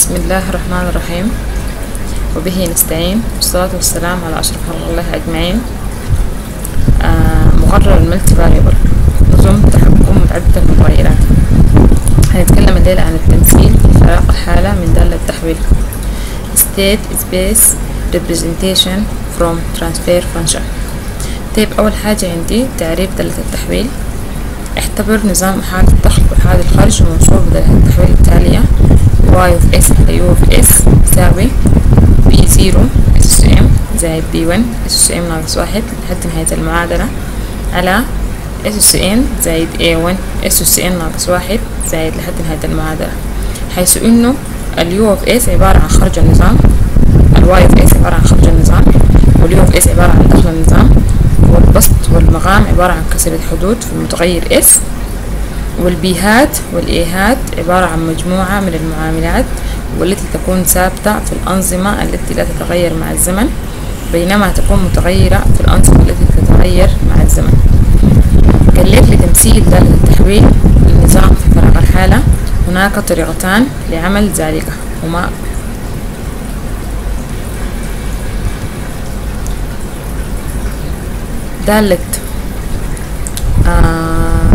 بسم الله الرحمن الرحيم وبه نستعين والصلاة والسلام على أشرف خلق الله أجمعين آه مقرر الملتي فاريبل نظم تحكم متعددة المتغيرات هنتكلم الليلة عن التمثيل في فراغ الحالة من دالة التحويل state space representation from transfer function طيب أول حاجة عندي تعريف دالة التحويل اعتبر نظام إحالة الدخل وإحالة الخارج وموصول بدالة التحويل التالية y of s على u of s تساوي b زيرو اس ام زائد b 1 اس ام ناقص واحد لحد نهاية المعادلة على اس ان زائد a 1 اس ان ناقص واحد زائد لحد نهاية المعادلة حيث انه ال u of s عبارة عن خرج النظام ال y of s عبارة عن خرج النظام وال u of s عبارة عن دخل النظام والبسط والمقام عبارة عن كسر الحدود في المتغير s والبيهات والإيهات عبارة عن مجموعة من المعاملات والتي تكون ثابتة في الأنظمة التي لا تتغير مع الزمن بينما تكون متغيرة في الأنظمة التي تتغير مع الزمن قال لك لتمثيل دالة التحويل للنظام في فراغ الحالة هناك طريقتان لعمل ذلك هما دالة آه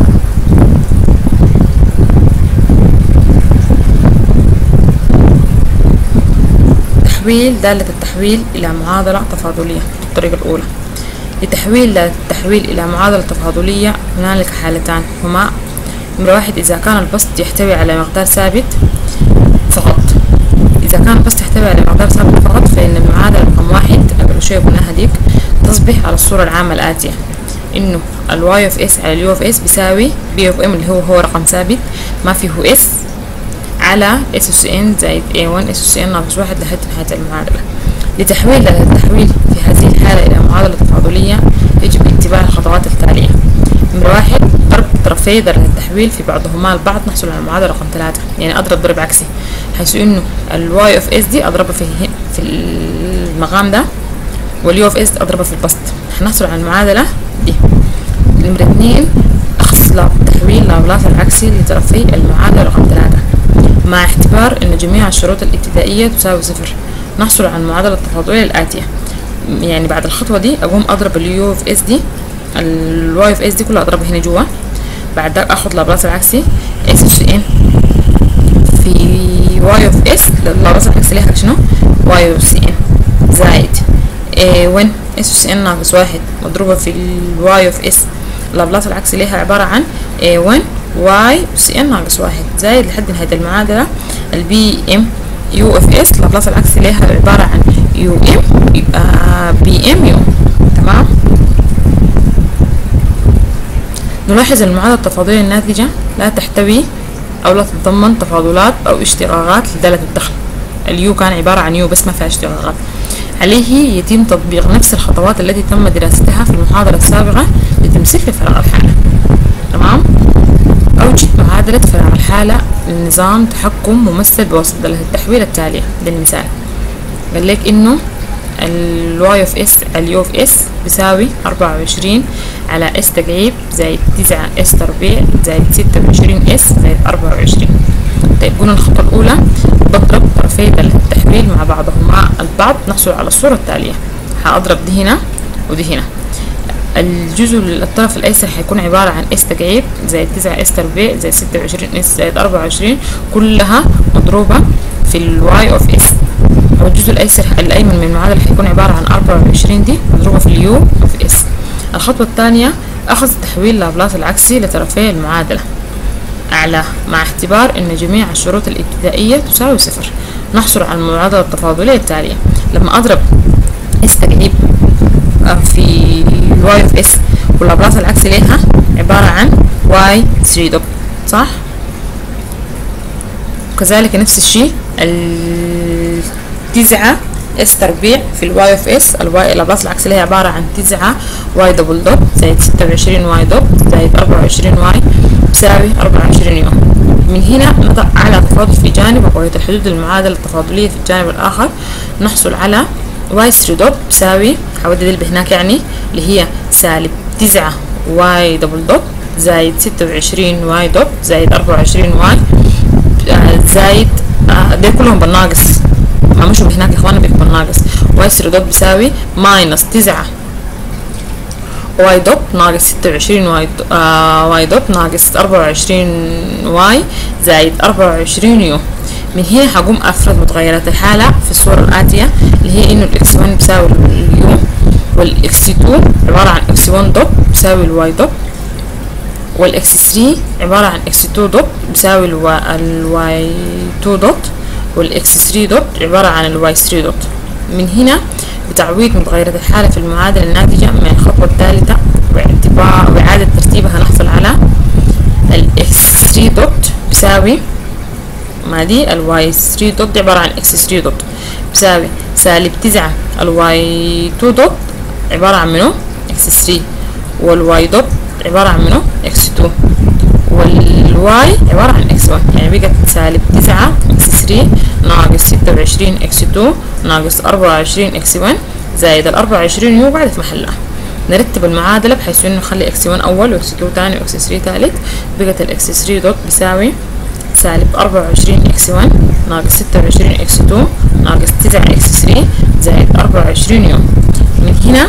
تحويل دالة التحويل إلى معادلة تفاضلية الطريقة الأولى لتحويل دالة التحويل إلى معادلة تفاضلية هنالك حالتان هما نمرة واحد إذا كان البسط يحتوي على مقدار ثابت فقط إذا كان البسط يحتوي على مقدار ثابت فقط فإن المعادلة رقم واحد قبل شوية قلناها ديك تصبح على الصورة العامة الآتية إنه ال y of s على ال u of s بيساوي b of m اللي هو هو رقم ثابت ما فيه s على اس اس ان زائد اي 1 اس اس ان ناقص واحد لحد نهاية المعادلة لتحويل التحويل في هذه الحالة إلى معادلة تفاضلية يجب اتباع الخطوات التالية نمرة واحد ضرب طرفي ضرب التحويل في بعضهما البعض نحصل على المعادلة رقم ثلاثة يعني أضرب ضرب عكسي حيث إنه ال y of s دي أضربها في في المقام ده وال u of s أضربها في البسط هنحصل على المعادلة دي نمرة اتنين أخص تحويل لابلاس العكسي لطرفي المعادلة رقم ثلاثة مع اعتبار أن جميع الشروط الابتدائية تساوي صفر نحصل على المعادلة التفاضلية الآتية يعني بعد الخطوة دي أقوم أضرب ال u of s دي ال y of s دي كلها أضربها هنا جوا بعد ده أخد لابلاس العكسي s اس n في y of s لابلاس العكسي ليها شنو y of n زائد a 1 s اس n ناقص واحد مضروبة في ال y of s لابلاس العكسي ليها عبارة عن a 1 y سي ان ناقص واحد زائد لحد نهاية المعادلة البي ام يو اف اس لابلاس العكسي ليها عبارة عن يو ام يبقى بي ام يو تمام نلاحظ المعادلة التفاضلية الناتجة لا تحتوي أو لا تتضمن تفاضلات أو اشتقاقات لدالة الدخل اليو كان عبارة عن يو بس ما فيها اشتقاقات عليه يتم تطبيق نفس الخطوات التي تم دراستها في المحاضرة السابقة لتمثيل في فراغ الحالة تمام أوجد معادلة فراغ الحالة لنظام تحكم ممثل بوسط دالة التحويل التالية للمثال قال لك إنه ال y of s ال u of s بيساوي أربعة وعشرين على s تقعيب زائد تسعة s تربيع زائد ستة وعشرين s زائد أربعة وعشرين طيب قلنا الخطوة الأولى بضرب طرفي دالة التحويل مع بعضهما البعض نحصل على الصورة التالية هأضرب دي هنا ودي هنا الجزء الطرف الأيسر هيكون عبارة عن اس تقعيب زائد تسعة اس تربيع زائد ستة وعشرين اس زائد أربعة وعشرين كلها مضروبة في الواي اوف اس أو الجزء الأيسر الأيمن من المعادلة هيكون عبارة عن أربعة وعشرين دي مضروبة في اليو اوف اس الخطوة الثانية أخذ تحويل لابلاس العكسي لطرفي المعادلة أعلى مع اعتبار أن جميع الشروط الابتدائية تساوي صفر نحصل على المعادلة التفاضلية التالية لما أضرب اس تقعيب في y of s واللابلاس العكسي ليها عبارة عن y 3 دوب صح وكذلك نفس الشيء التسعة s تربيع في الواي اوف اس الواي اللابلاس العكسي ليها عبارة عن تسعة y دبل دوب زائد ستة وعشرين y دوب زائد أربعة وعشرين y تساوي أربعة وعشرين يوم من هنا نضع أعلى تفاضل في جانب وقوية الحدود المعادلة التفاضلية في الجانب الآخر نحصل على واي 3 دوب تساوي هودي دي هناك يعني اللي هي سالب تسعة واي دبل دوب زايد ستة وعشرين واي دوب زايد أربعة وعشرين واي زايد آه دي كلهم بالناقص ما مشوا هناك يا اخوانا بيبقى بالناقص واي ستري دوت بيساوي ماينس تسعة واي دوت ناقص ستة وعشرين واي دو آه واي دوت ناقص أربعة وعشرين واي زائد أربعة وعشرين يو من هنا هقوم أفرض متغيرات الحالة في الصورة الآتية اللي هي إنه الإكس 1 بيساوي اليو والإكس 2 عبارة عن إكس 1 دوت بيساوي الواي دوت والإكس 3 عبارة عن إكس 2 دوت بيساوي الواي 2 دوت والإكس 3 دوت عبارة عن الواي 3 دوت من هنا بتعويض متغيرات الحالة في المعادلة الناتجة من الخطوة الثالثة واعتبار وإعادة ترتيبها نحصل على الإكس 3 دوت بيساوي ما دي الواي 3 دوت دي عبارة عن إكس 3 دوت بيساوي سالب تسعة الواي 2 دوت عبارة عن منو إكس 3 والواي دوت عبارة عن منو إكس 2 والواي عبارة عن إكس 1 يعني بقت سالب تسعة إكس 3 ناقص ستة وعشرين إكس 2 ناقص أربعة وعشرين إكس 1 زائد الأربعة وعشرين يو بعد في محلها نرتب المعادلة بحيث إنه نخلي إكس 1 أول وإكس 2 تاني وإكس 3 تالت بقت الإكس 3 دوت بيساوي سالب أربعة وعشرين إكس 1 ناقص ستة وعشرين إكس 2 ناقص تسعة إكس 3 زائد أربعة وعشرين يو من هنا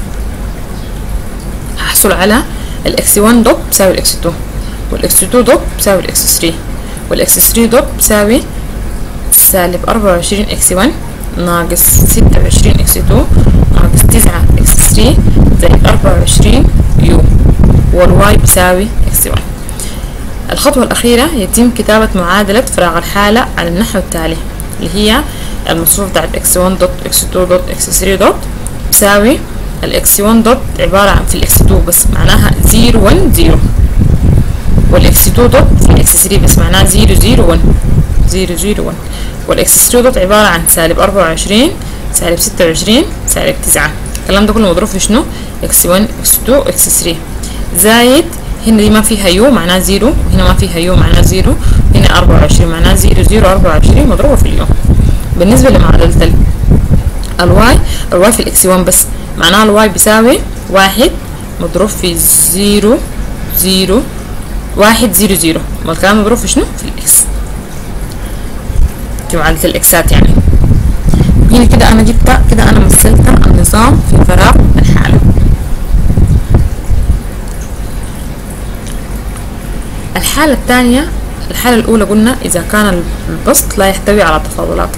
هحصل على الإكس 1 دوت بيساوي الإكس 2 والإكس 2 دوت بيساوي الإكس 3 والإكس 3 دوت بيساوي سالب أربعة وعشرين إكس 1 ناقص ستة وعشرين إكس 2 ناقص تسعة إكس 3 زائد أربعة وعشرين يو والواي بيساوي إكس 1 الخطوة الأخيرة يتم كتابة معادلة فراغ الحالة على النحو التالي اللي هي المصروف بتاعت x1 دوت x2 دوت x3 دوت بيساوي الاكس 1 دوت عبارة عن في الاكس 2 بس معناها 0 1 0 والاكس 2 دوت في الاكس 3 بس معناها 0 0 1 0 0 1 والاكس 3 دوت عبارة عن سالب 24 سالب 26 سالب 9 الكلام ده كله مضروب في شنو اكس 1 اكس 2 اكس 3 زايد هنا دي ما فيها يو معناها زيرو هنا ما فيها يو معناها زيرو هنا أربعة وعشرين معناها زيرو زيرو أربعة وعشرين مضروبة في اليو بالنسبة لمعادلة الواي الواي في الاكس 1 بس معناها الواي بيساوي واحد مضروب في زيرو زيرو واحد زيرو زيرو ما الكلام مضروب في شنو في الاكس في معادلة الاكسات يعني هنا كده انا جبت كده انا مثلت النظام في فراغ الحالة الحالة الثانية الحالة الأولى قلنا إذا كان البسط لا يحتوي على تفاضلات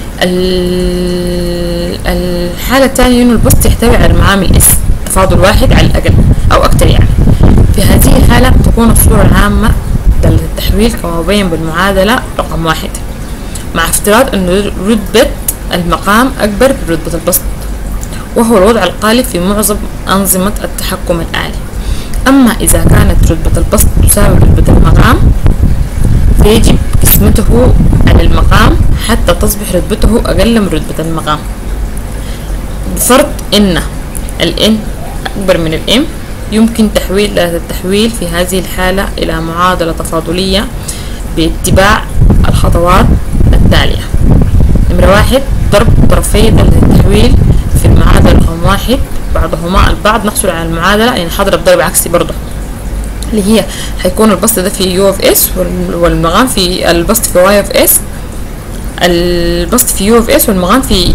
الحالة الثانية إنه البسط يحتوي على معامل اس تفاضل واحد على الأقل أو أكثر يعني في هذه الحالة تكون الصورة العامة دالة التحويل كما مبين بالمعادلة رقم واحد مع افتراض أن رتبة المقام أكبر من رتبة البسط وهو الوضع الغالب في معظم أنظمة التحكم الآلي أما إذا كانت رتبة البسط تساوي رتبة المقام فيجب قسمته على المقام حتى تصبح رتبته أقل من رتبة المقام بفرض إن ال n أكبر من ال m يمكن تحويل دالة التحويل في هذه الحالة إلى معادلة تفاضلية باتباع الخطوات التالية نمرة واحد ضرب طرفي دالة التحويل في المعادلة رقم واحد بعضهما البعض نحصل على المعادلة يعني حضرب ضرب عكسي برضه اللي هي هيكون البسط ده في يو اوف اس والمقام في البسط في واي اوف اس البسط في يو اوف اس والمقام في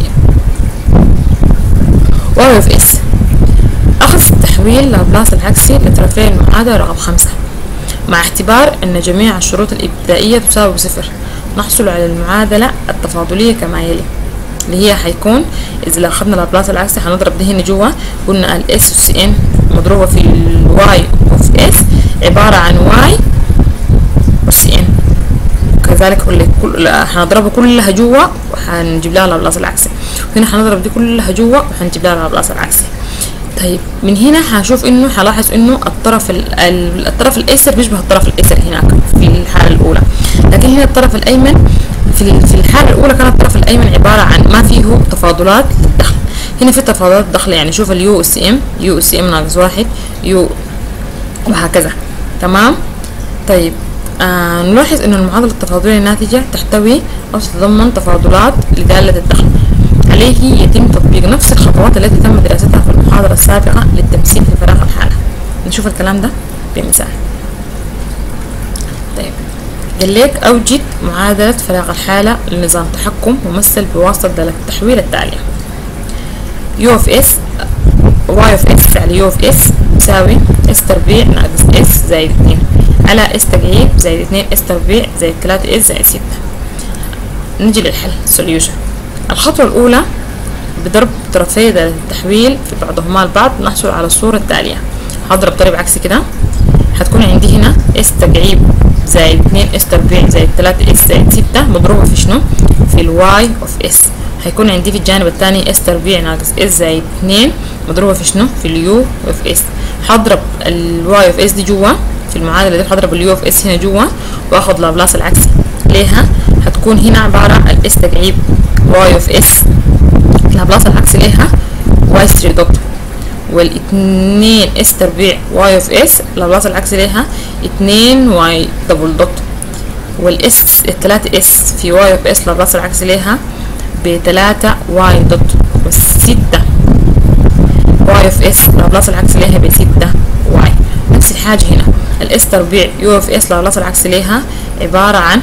واي اوف اس أخذ التحويل لابلاس العكسي لطرفي المعادلة رقم خمسة مع اعتبار أن جميع الشروط الابتدائية تساوي صفر نحصل على المعادلة التفاضلية كما يلي اللي هي حيكون إذا لو أخذنا لابلاس العكسي هنضرب ده هنا جوا قلنا ال اس سي ان مضروبة في الواي اوف اس عبارة عن واي سي ان كذلك كل كل هنضربها كلها جوا وحنجيب لها لابلاس العكسي وهنا هنضرب دي كلها جوا وحنجيب لها لابلاس العكسي طيب من هنا هشوف انه هلاحظ انه الطرف ال ال الطرف الايسر بيشبه الطرف الايسر هناك في الحالة الاولى لكن هنا الطرف الايمن في في الحالة الاولى كان الطرف الايمن عبارة عن ما فيه تفاضلات للدخل هنا في تفاضلات دخل يعني شوف اليو اس ام يو اس ام ناقص واحد يو وهكذا تمام طيب آه نلاحظ أن المعادلة التفاضلية الناتجة تحتوي أو تتضمن تفاضلات لدالة الدخل عليه يتم تطبيق نفس الخطوات التي تم دراستها في المحاضرة السابقة للتمثيل في فراغ الحالة نشوف الكلام ده بمثال طيب قال لك أوجد معادلة فراغ الحالة لنظام تحكم ممثل بواسطة دالة التحويل التالية يو اوف اس واي اوف اس على يو اوف اس تساوي اس تربيع ناقص اس زائد اتنين على اس تقعيد زائد اتنين اس تربيع زائد تلاتة اس زائد ستة نجي للحل solution الخطوة الأولى بضرب طرفي دالة التحويل في بعضهما البعض نحصل على الصورة التالية هضرب ضرب عكسي كده هتكون عندي هنا اس تقعيب زائد اتنين اس تربيع زائد تلاتة اس زائد ستة مضروبة في شنو؟ في الواي اوف اس هيكون عندي في الجانب الثاني اس تربيع ناقص اس زائد اتنين مضروبة في شنو؟ في اليو اوف اس هضرب الواي اوف اس دي جوا في المعادلة دي هضرب اليو اوف اس هنا جوا واخد لابلاس العكسي ليها هتكون هنا عبارة الاس تقعيب واي اوف اس لابلاس العكسي ليها واي 3 دوت والاتنين اس تربيع واي اوف اس لابلاس العكسي ليها اتنين واي دبل دوت والاس التلاتة اس في واي اوف اس لابلاس العكسي ليها بتلاتة واي دوت والستة واي اوف اس لابلاس العكسي ليها بستة واي نفس الحاجة هنا الاس تربيع يو اوف اس لابلاس العكسي ليها عبارة عن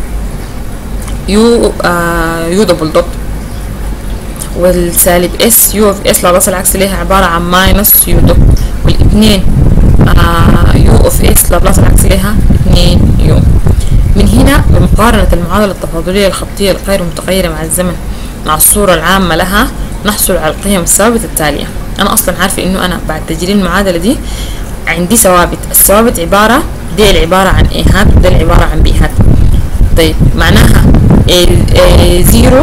يو آه يو دبل دوت والسالب اس يو اوف اس لابلاس العكسي ليها عبارة عن ماينس يو دوت والاثنين آه يو اوف اس لابلاس العكسي ليها اتنين يو من هنا بمقارنة المعادلة التفاضلية الخطية الغير متغيرة مع الزمن مع الصورة العامة لها نحصل على القيم الثابتة التالية أنا أصلا عارفة إنه أنا بعد تجريب المعادلة دي عندي ثوابت الثوابت عبارة دي العبارة عن ايه هات وده العبارة عن بي هات طيب معناها إيه زيرو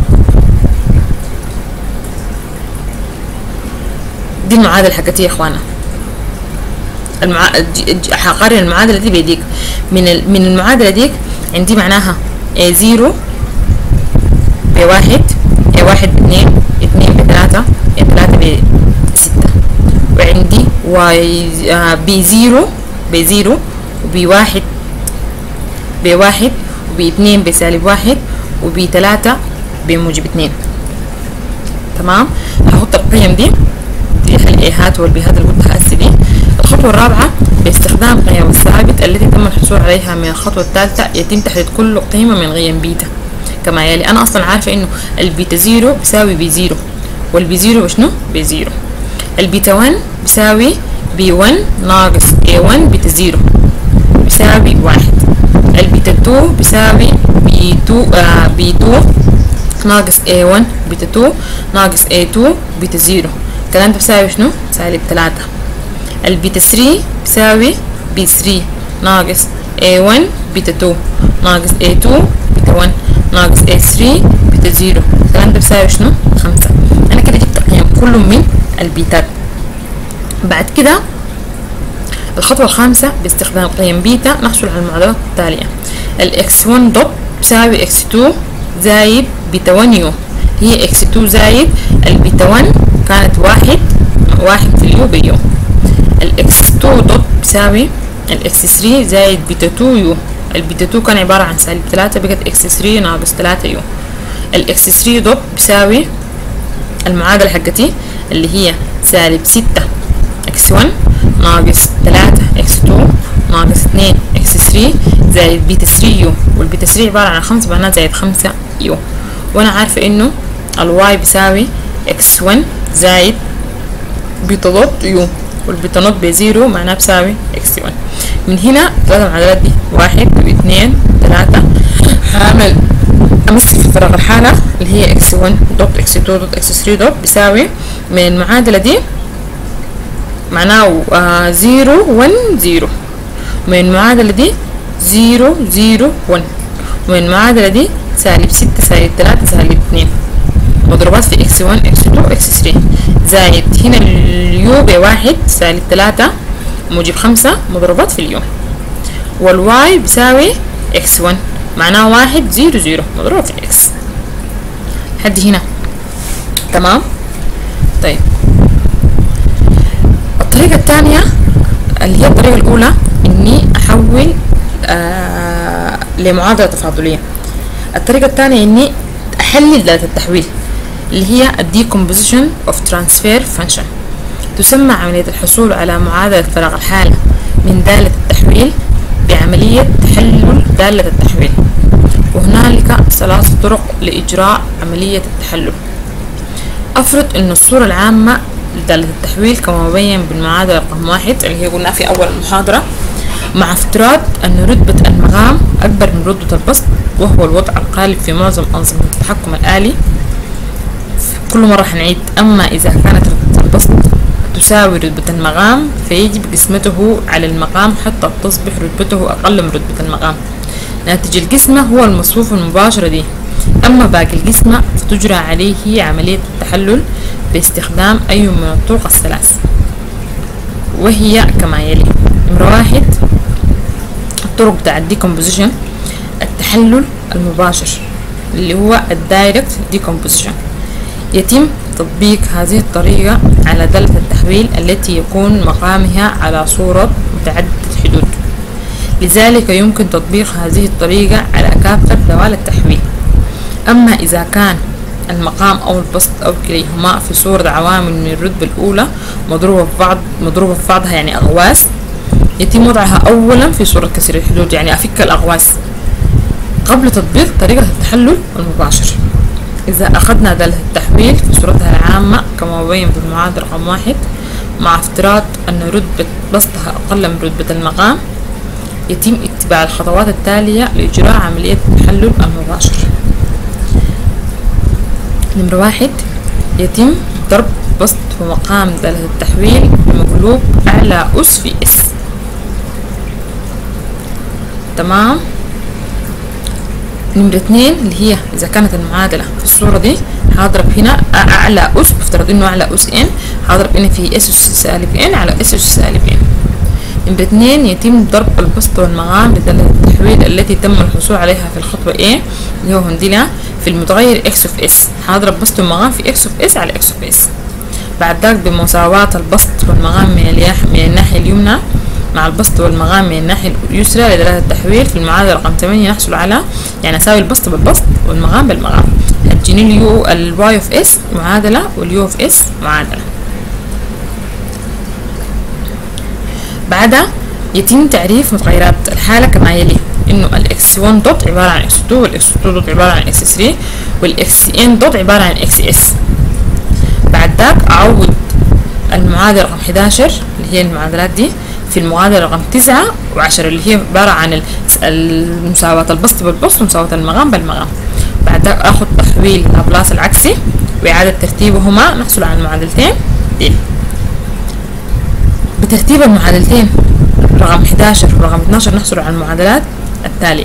دي المعادلة حقتي يا اخوانا المع... هقارن المعادلة دي بيديك من ال... من المعادلة ديك عندي معناها A زيرو بواحد A واحد باتنين اتنين بتلاتة A تلاتة بستة وعندي Y آه بي زيرو بي زيرو وبي واحد بواحد وبي اتنين بسالب واحد وبي تلاتة بموجب اتنين تمام هحط القيم دي دي الايهات والبيهات اللي قلتها هسه دي الخطوة الرابعة باستخدام قيم الثابت التي تم الحصول عليها من الخطوة الثالثة يتم تحديد كل قيمة من قيم بيتا كما يلي أنا أصلا عارفة إنه البيتا زيرو بيساوي بي زيرو والبي زيرو بشنو؟ بي زيرو البيتا 1 بيساوي بي 1 ناقص اي 1 بيتا زيرو بيساوي واحد البيتا 2 بيساوي بي 2 آه بي 2 ناقص اي 1 بيتا 2 ناقص اي 2 بيتا زيرو الكلام ده بيساوي شنو؟ سالب تلاتة البيتا 3 بيساوي بي 3 ناقص A1 بيتا 2 ناقص A2 بيتا 1 ناقص A3 بيتا 0 الكلام ده بيساوي شنو؟ خمسة أنا كده جبت القيم كله من البيتات بعد كده الخطوة الخامسة باستخدام قيم بيتا نحصل على المعادلات التالية الإكس 1 دوت بيساوي إكس 2 زايد بيتا 1 يو هي إكس 2 زايد البيتا 1 كانت واحد واحد في اليو بيو الاكس 2 دوت بيساوي الاكس 3 زائد بيتا 2 يو البيتا 2 كان عبارة عن سالب 3 بقت اكس 3 ناقص 3 يو الاكس 3 دوت بيساوي المعادلة حقتي اللي هي سالب 6 اكس 1 ناقص 3 اكس 2 ناقص 2 اكس 3 زائد بيتا 3 يو والبيتا 3 عبارة عن 5 معناها زائد 5 يو وانا عارفة انه الواي بيساوي اكس 1 زائد بيتا دوت يو والبيتا نوت بزيرو معناها بساوي اكس 1 من هنا ثلاثة معادلات دي واحد واثنين ثلاثة هعمل امسك في فراغ الحالة اللي هي اكس 1 دوت اكس 2 دوت اكس 3 دوت بيساوي من المعادلة دي معناه آه زيرو ون زيرو من المعادلة دي زيرو زيرو ون ومن المعادلة دي سالب ستة سالب ثلاثة سالب اتنين مضروبات في اكس 1 اكس 2 اكس 3 زائد هنا اليو بواحد سالب تلاتة موجب خمسة مضروبات في اليو والواي بيساوي اكس 1 معناه واحد زيرو زيرو مضروب في الاكس لحد هنا تمام طيب الطريقة الثانية اللي هي الطريقة الأولى إني أحول آه لمعادلة تفاضلية الطريقة الثانية إني أحلل دالة التحويل اللي هي decomposition of transfer function تسمى عملية الحصول على معادلة فراغ الحالة من دالة التحويل بعملية تحلل دالة التحويل وهنالك ثلاث طرق لإجراء عملية التحلل أفرض أن الصورة العامة لدالة التحويل كما مبين بالمعادلة رقم واحد اللي هي قلنا في أول المحاضرة مع افتراض أن رتبة المقام أكبر من رتبة البسط وهو الوضع الغالب في معظم أنظمة التحكم الآلي كل مرة حنعيد أما إذا كانت رتبة البسط تساوي رتبة المقام فيجب قسمته على المقام حتى تصبح رتبته أقل من رتبة المقام ناتج القسمة هو المصفوف المباشرة دي أما باقي القسمة فتجرى عليه عملية التحلل باستخدام أي من الطرق الثلاث وهي كما يلي نمرة واحد الطرق بتاع الديكومبوزيشن التحلل المباشر اللي هو الدايركت ديكومبوزيشن يتم تطبيق هذه الطريقة على دالة التحويل التي يكون مقامها على صورة متعددة الحدود لذلك يمكن تطبيق هذه الطريقة على كافة دوال التحويل أما إذا كان المقام أو البسط أو كليهما في صورة عوامل من الرتبة الأولى مضروبة في بعض مضروبة في بعضها يعني أغواس يتم وضعها أولا في صورة كسر الحدود يعني أفك الأغواس قبل تطبيق طريقة التحلل المباشر إذا أخذنا دالة التحويل في صورتها العامة كما مبين في المعادلة رقم واحد مع افتراض أن رتبة بسطها أقل من رتبة المقام يتم اتباع الخطوات التالية لإجراء عملية التحلل المباشر نمرة واحد يتم ضرب بسط ومقام دالة التحويل بمقلوب أعلى أس في إس تمام نمرة اتنين اللي هي إذا كانت المعادلة في الصورة دي هضرب هنا أعلى أس بفترض إنه أعلى أس إن هضرب هنا في إس أس سالب إن على إس أس سالب إن نمرة اتنين يتم ضرب البسط والمقام لدالة التحويل التي تم الحصول عليها في الخطوة A اللي هو هندلة في المتغير x of s هضرب بسط والمقام في x of s على x of s بعد ذلك بمساواة البسط والمقام من, من الناحية اليمنى مع البسط والمقام من الناحية اليسرى لدلالة التحويل في المعادلة رقم 8 نحصل على يعني أساوي البسط بالبسط والمقام بالمقام هتجيني اليو الواي اوف اس معادلة واليو اوف اس معادلة بعدها يتم تعريف متغيرات الحالة كما يلي انه الاكس 1 دوت عبارة عن اكس 2 والاكس 2 دوت عبارة عن اكس 3 والاكس ان دوت عبارة عن اكس اس بعد ذاك اعوض المعادلة رقم 11 اللي هي المعادلات دي في المعادلة رقم 9 و10 اللي هي عبارة عن مساواة البسط بالبسط ومساواة المقام بالمقام بعد ذاك اخذ تحويل لابلاس العكسي وإعادة ترتيبهما نحصل على المعادلتين دي بترتيب المعادلتين رقم 11 ورقم 12 نحصل على المعادلات التالية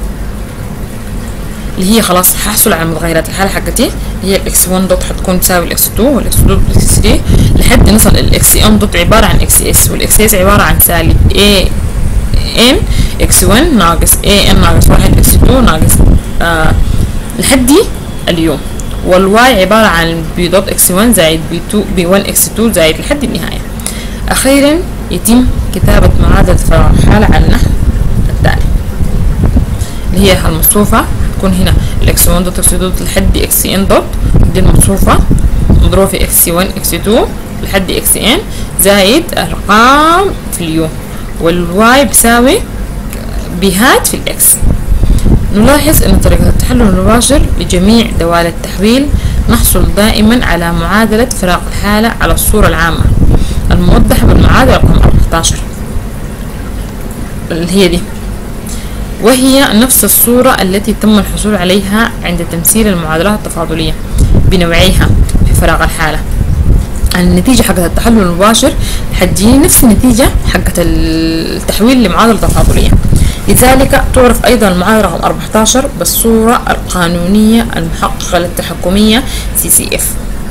اللي هي خلاص هحصل على متغيرات الحالة حقتي هي الاكس 1 دوت حتكون تساوي الاكس 2 والاكس 2 دوت الاكس 3 لحد نصل الاكس ام دوت عبارة عن اكس اس والاكس اس عبارة عن سالب a ان اكس 1 ناقص a ان ناقص 1 اكس 2 ناقص آه لحد دي اليوم والواي عبارة عن بي دوت اكس 1 زائد بي 2 بي 1 اكس 2 زائد لحد النهاية أخيرا يتم كتابة معادلة فراغ الحالة على النحو التالي اللي هي المصفوفة تكون هنا الاكس 1 دوت اكس دوت لحد اكس ان دوت دي المصفوفة مضروبة في اكس 1 اكس 2 لحد اكس ان زائد ارقام في اليو والواي بيساوي بهات في الاكس نلاحظ ان طريقة التحلل المباشر لجميع دوال التحويل نحصل دائما على معادلة فراغ الحالة على الصورة العامة الموضحة بالمعادلة رقم 14 اللي هي دي وهي نفس الصورة التي تم الحصول عليها عند تمثيل المعادلات التفاضلية بنوعيها في فراغ الحالة النتيجة حقت التحلل المباشر حتجيني نفس النتيجة حقت التحويل لمعادلة تفاضلية لذلك تعرف أيضا المعادلة رقم 14 بالصورة القانونية المحققة للتحكمية CCF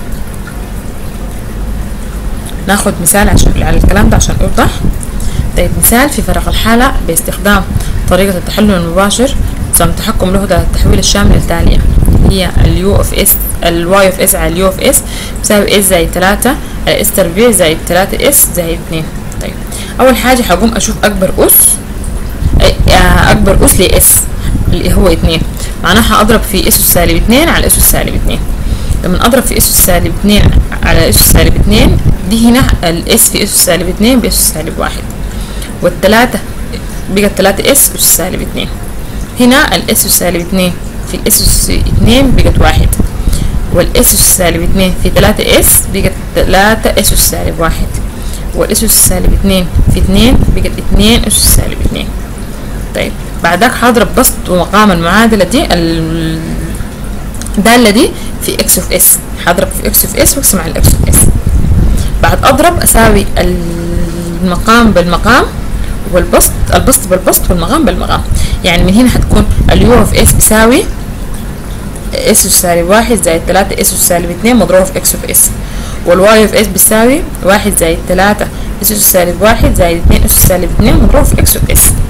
ناخد مثال عشان على الكلام ده عشان اوضح طيب مثال في فرق الحالة باستخدام طريقة التحلل المباشر نظام التحكم له التحويل الشامل التالية هي اليو اوف اس الواي اوف اس على اليو اوف اس بيساوي اس زائد تلاتة على اس تربيع زائد تلاتة اس زائد اتنين طيب اول حاجة هقوم اشوف اكبر اس اكبر اس لاس اللي هو اتنين معناها اضرب في اس سالب اتنين على اس سالب اتنين لما اضرب في اس سالب اتنين على اس سالب اتنين دي هنا الاس في اس سالب اتنين باس سالب واحد والتلاتة بقت تلاتة اس أس سالب اتنين هنا الاس أس سالب اتنين في الاس أس اتنين بقت واحد والاس أس سالب اتنين في تلاتة اس بقت تلاتة اس أس سالب واحد والاس أس سالب اتنين في اتنين بقت اتنين اس أس سالب اتنين طيب بعدك هضرب بسط ومقام المعادلة دي الدالة دي في اكس اوف اس هضرب في اكس اوف اس واقسم على الاكس اوف اس بعد اضرب اساوي المقام بالمقام والبسط البسط بالبسط والمقام بالمقام يعني من هنا هتكون اليو اوف اس بيساوي اس اس سالب واحد زائد تلاتة اس اس سالب اتنين مضروبة في اكس اوف اس والواي اوف اس بيساوي واحد زائد تلاتة اس اس سالب واحد زائد اتنين اس سالب اتنين مضروبة في اكس اوف اس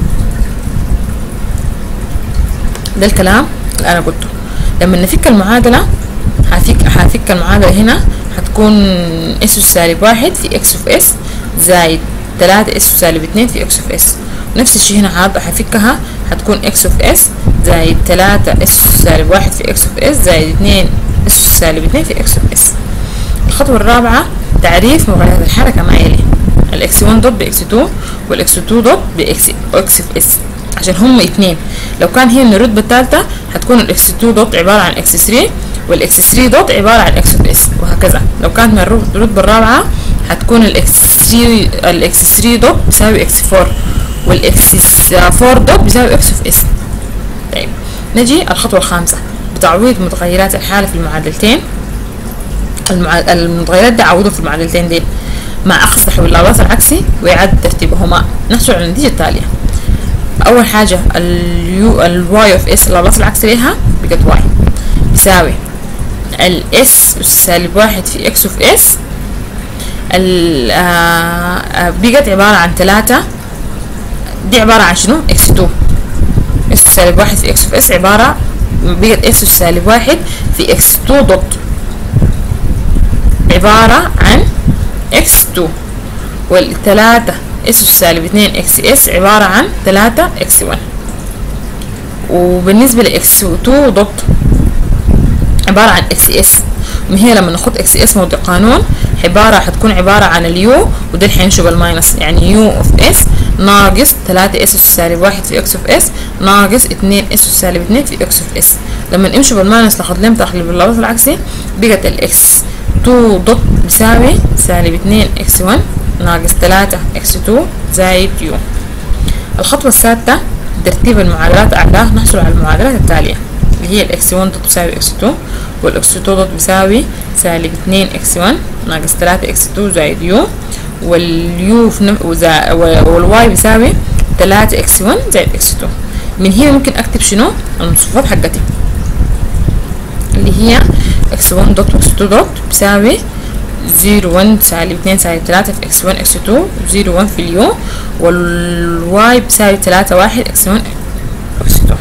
ده الكلام اللي انا قلته لما نفك المعادلة هفك هفك المعادلة هنا هتكون اس اس سالب واحد في اكس اوف اس زائد تلاتة اس سالب اتنين في اكس اوف اس نفس الشي هنا هفكها هتكون اكس اوف اس زائد تلاتة اس سالب واحد في اكس اوف اس زائد اتنين اس سالب اتنين في اكس اوف اس الخطوة الرابعة تعريف مغايرة الحركة ما يلي الاكس 1 دوت باكس 2 والاكس 2 دوت باكس اكس اوف اس عشان هم اتنين لو كان هي من الرتبة التالتة هتكون الاكس 2 دوت عبارة عن اكس 3 والاكس 3 دوت عبارة عن اكس اوف اس وهكذا لو كانت من الرتبة الرابعة هتكون الاكس 3 الاكس 3 دوت بيساوي اكس 4 والاكس 4 دوت بيساوي اكس اوف اس طيب نجي الخطوة الخامسة بتعويض متغيرات الحالة في المعادلتين المع... المتغيرات دي عوضوا في المعادلتين دي مع أخذ تحويل اللابلاس العكسي وإعادة ترتيبهما نحصل على النتيجة التالية أول حاجة اليو الواي اوف اس اللابلاس العكسي ليها بقت واي بيساوي الاس سالب واحد في اكس اوف اس بقت عبارة عن تلاتة دي عبارة عن شنو اكس تو اس سالب واحد في اكس اوف اس عبارة بقت اس سالب واحد في اكس تو دوت عبارة عن اكس تو والتلاتة اس سالب اتنين اكس اس عبارة عن تلاتة اكس ون وبالنسبة لاكس تو دوت عبارة عن اكس اس من هي لما ناخد اكس اس موضع قانون عبارة حتكون عبارة عن اليو وده اللي حينشب الماينس يعني يو اوف اس ناقص تلاتة اس سالب واحد في اكس اوف اس ناقص اتنين اس سالب اتنين في اكس اوف اس لما نمشي بالماينس لاخد لهم تقليب اللابس العكسي بقت الاكس تو دوت بيساوي سالب اتنين اكس ون ناقص تلاتة اكس تو زائد يو الخطوة السادسة ترتيب المعادلات أعلاه نحصل على المعادلات التالية اللي هي الاكس 1 دوت بيساوي اكس 2 والاكس 2 دوت بيساوي سالب 2 اكس 1 ناقص 3 اكس 2 زائد يو واليو في نف... وزا... والواي بيساوي 3 اكس 1 زائد اكس 2 من هنا ممكن اكتب شنو المصفوفات حقتي اللي هي اكس 1 دوت واكس 2 دوت بيساوي 0 1 سالب 2 سالب 3 في اكس 1 اكس 2 0 1 في اليو والواي بيساوي 3 1 اكس 1 اكس 2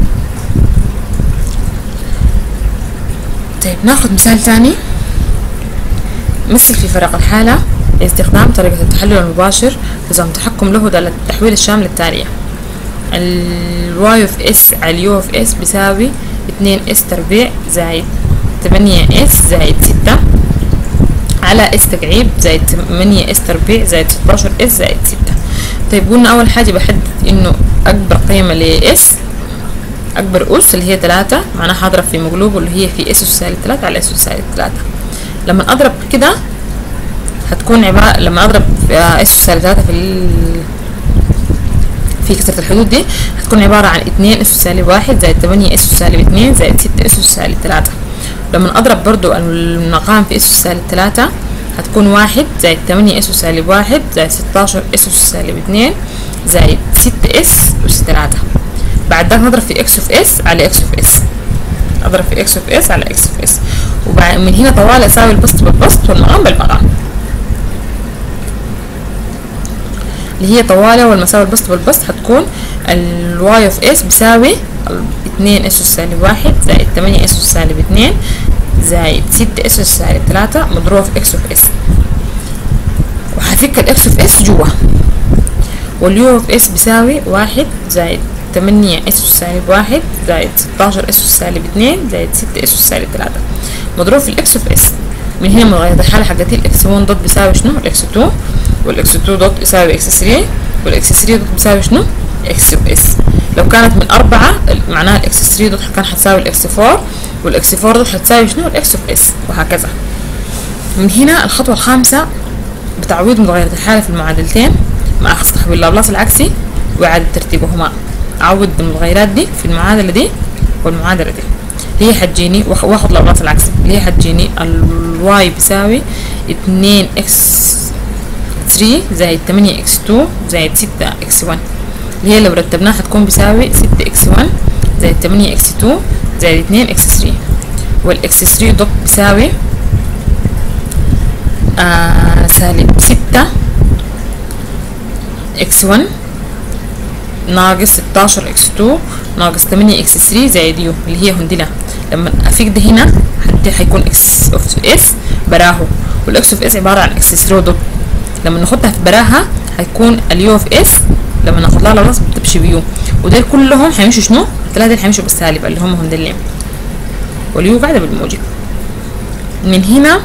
طيب ناخد مثال ثاني مثل في فرق الحالة لاستخدام طريقة التحلل المباشر نظام تحكم له دالة التحويل الشاملة التالية ال y of s على u of s بيساوي اتنين s تربيع زائد تمانية s زائد ستة على s تكعيب زائد تمانية s تربيع زائد ستاشر s زائد ستة طيب قلنا أول حاجة بحدد إنه أكبر قيمة ل s أكبر أس اللي هي تلاتة معناها هضرب في مقلوبه اللي هي في اس أس سالب تلاتة على اس أس سالب تلاتة لما أضرب كده هتكون عبارة لما أضرب في اس أس سالب تلاتة في ال... في كسرة الحدود دي هتكون عبارة عن اتنين اس أس سالب واحد زائد تمانية اس أس سالب اتنين زائد ستة اس أس سالب تلاتة لما أضرب برضو المقام في اس أس سالب تلاتة هتكون واحد زائد تمانية اس أس سالب واحد زائد ستاشر اس أس سالب اتنين زائد ستة اس أس تلاتة بعد ذاك نضرب في اكس اوف اس على اكس اوف اس اضرب في اكس اوف اس على اكس اوف اس وبعد من هنا طوال اساوي البسط بالبسط والمقام بالمقام اللي هي طوالة والمساوي البسط بالبسط هتكون الواي اوف اس بيساوي اتنين اس اس سالب واحد زائد تمانية اس اس سالب اتنين زائد ستة اس اس سالب تلاتة مضروبة في اكس اوف اس وهفك الاكس اوف اس جوا واليو اوف اس بيساوي واحد زائد تمانية اس اس سالب واحد زائد ستاشر اس اس سالب اتنين زائد ستة اس اس سالب تلاتة مضروب في الاكس اوف اس من هنا متغيرات الحالة حقتي الاكس 1 دوت بيساوي شنو الاكس 2 والاكس 2 دوت بيساوي اكس 3 والاكس 3 دوت بيساوي شنو اكس اوف اس لو كانت من أربعة معناها الاكس 3 دوت كان حتساوي الاكس 4 والاكس 4 دوت حتساوي شنو الاكس اوف اس وهكذا من هنا الخطوة الخامسة بتعويض متغيرة الحالة في المعادلتين مع أخذ تحويل لابلاس العكسي وإعادة ترتيبهما أعوض بالمتغيرات دي في المعادلة دي والمعادلة دي اللي هي حتجيني واخد لابلاس العكسي اللي هي حتجيني الواي بيساوي اتنين اكس 3 زائد تمانية اكس 2 زائد ستة اكس 1 اللي هي لو رتبناها حتكون بيساوي ستة اكس 1 زائد تمانية اكس 2 زائد اتنين اكس 3 والاكس 3 دوت بيساوي آه سالب ستة اكس 1 ناقص ستاشر اكس 2 ناقص تمانية اكس 3 زائد يو اللي هي هندلة لما افيق ده هنا حتى حيكون اكس اوف اس براهو والاكس اوف اس عبارة عن اكس 3 دوت لما ناخدها في براها هيكون اليو اوف اس لما ناخد لها لابلاس بتمشي بيو ودول كلهم هيمشوا شنو؟ الثلاثة دول هيمشوا بالسالب اللي هم هندلين واليو قاعدة بالموجب من هنا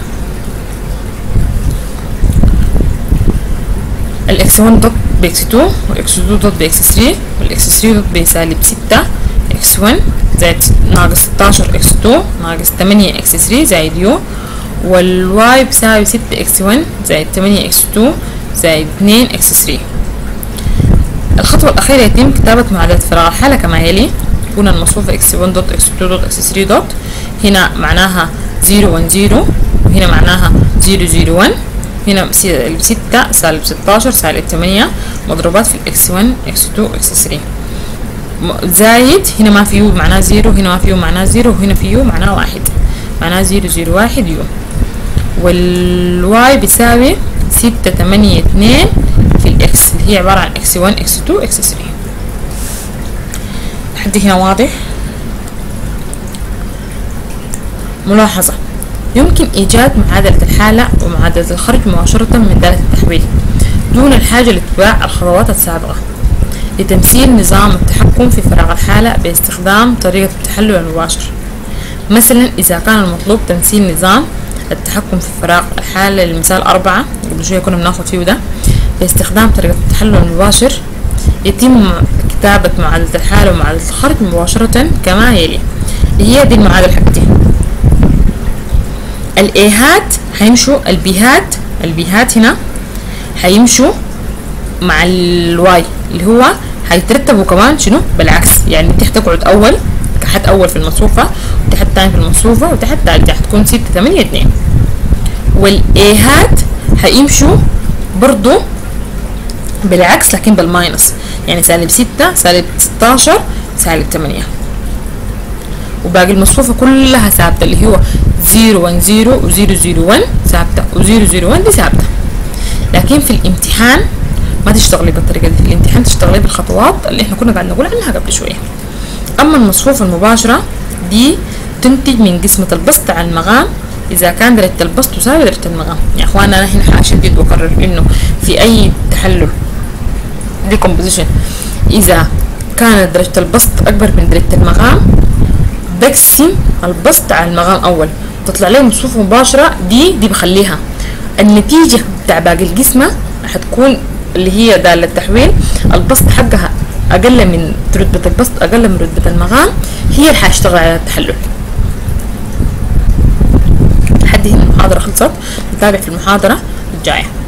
الاكس 1 دوت باكس 2 والاكس 2 دوت باكس 3 والاكس 3 دوت بسالب 6 اكس 1 زائد ناقص 16 اكس 2 ناقص 8 اكس 3 زائد يو والواي بيساوي 6 اكس 1 زائد 8 اكس 2 زائد 2 اكس 3 الخطوة الأخيرة يتم كتابة معادلة فراغ الحالة كما يلي تكون المصفوفة اكس 1 دوت اكس 2 دوت اكس 3 دوت هنا معناها 0 1 0 وهنا معناها 0 0 1 هنا سالب 6 سالب 16 سالب 8 مضروبات في الاكس 1 اكس 2 اكس 3 زايد هنا ما في يو معناه 0 هنا ما في يو معناه 0 وهنا في يو معناه واحد معناه 0 0 1 يو والواي بيساوي 6 8 2 في الاكس اللي هي عبارة عن اكس 1 اكس 2 اكس 3 لحد هنا واضح ملاحظة يمكن إيجاد معادلة الحالة ومعادلة الخرج مباشرة من دالة التحويل دون الحاجة لاتباع الخطوات السابقة لتمثيل نظام التحكم في فراغ الحالة باستخدام طريقة التحلل المباشر مثلا إذا كان المطلوب تمثيل نظام التحكم في فراغ الحالة للمثال أربعة قبل شوية كنا بناخد فيه ده باستخدام طريقة التحلل المباشر يتم كتابة معادلة الحالة ومعادلة الخرج مباشرة كما يلي هي دي المعادلة حقتي الايهات هيمشوا البيهات البيهات هنا هيمشوا مع الواي اللي هو هيترتبوا كمان شنو بالعكس يعني تحت تقعد اول تحت اول في المصفوفة وتحت تاني في المصفوفة وتحت تالتة هتكون ستة تمانية اتنين والايهات هيمشوا برضو بالعكس لكن بالماينس يعني سالب ستة سالب ستاشر سالب تمانية وباقي المصفوفة كلها ثابتة اللي هو زيرو ون زيرو وزيرو زيرو ون ثابتة وزيرو زيرو ون دي ثابتة لكن في الامتحان ما تشتغلي بالطريقة دي في الامتحان تشتغلي بالخطوات اللي احنا كنا قاعد نقول عنها قبل شوية أما المصفوفة المباشرة دي تنتج من قسمة البسط على المغام إذا كان درجة البسط تساوي درجة المغام يا أخوانا أنا هنا حأشدد وأكرر إنه في أي تحلل decomposition إذا كانت درجة البسط أكبر من درجة المغام بقسم البسط على المغام أول تطلع لي مصفوفة مباشرة دي دي بخليها النتيجة بتاع باقي القسمة حتكون اللي هي دالة التحويل البسط حقها أقل من رتبة البسط أقل من رتبة المغام هي اللي حاشتغل على التحلل لحد هنا المحاضرة خلصت نتابع في المحاضرة الجاية